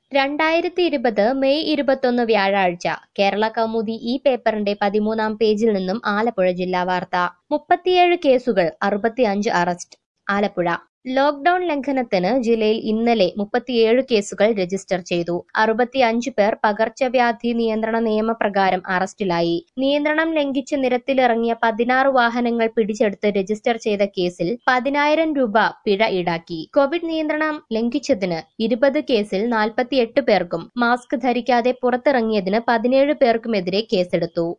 രണ്ടായിരത്തി ഇരുപത് മെയ് ഇരുപത്തൊന്ന് വ്യാഴാഴ്ച കേരള കൗമുദി ഈ പേപ്പറിന്റെ പതിമൂന്നാം പേജിൽ നിന്നും ആലപ്പുഴ ജില്ലാ വാർത്ത മുപ്പത്തിയേഴ് കേസുകൾ അറുപത്തിയഞ്ച് അറസ്റ്റ് ആലപ്പുഴ ലോക്ഡൌൺ ലംഘനത്തിന് ജില്ലയിൽ ഇന്നലെ മുപ്പത്തിയേഴ് കേസുകൾ രജിസ്റ്റർ ചെയ്തു അറുപത്തിയഞ്ച് പേർ പകർച്ചവ്യാധി നിയന്ത്രണ നിയമപ്രകാരം അറസ്റ്റിലായി നിയന്ത്രണം ലംഘിച്ച് നിരത്തിലിറങ്ങിയ പതിനാറ് വാഹനങ്ങൾ പിടിച്ചെടുത്ത് രജിസ്റ്റർ ചെയ്ത കേസിൽ പതിനായിരം രൂപ പിഴ ഈടാക്കി കോവിഡ് നിയന്ത്രണം ലംഘിച്ചതിന് ഇരുപത് കേസിൽ നാൽപ്പത്തിയെട്ട് പേർക്കും മാസ്ക് ധരിക്കാതെ പുറത്തിറങ്ങിയതിന് പതിനേഴ് പേർക്കുമെതിരെ കേസെടുത്തു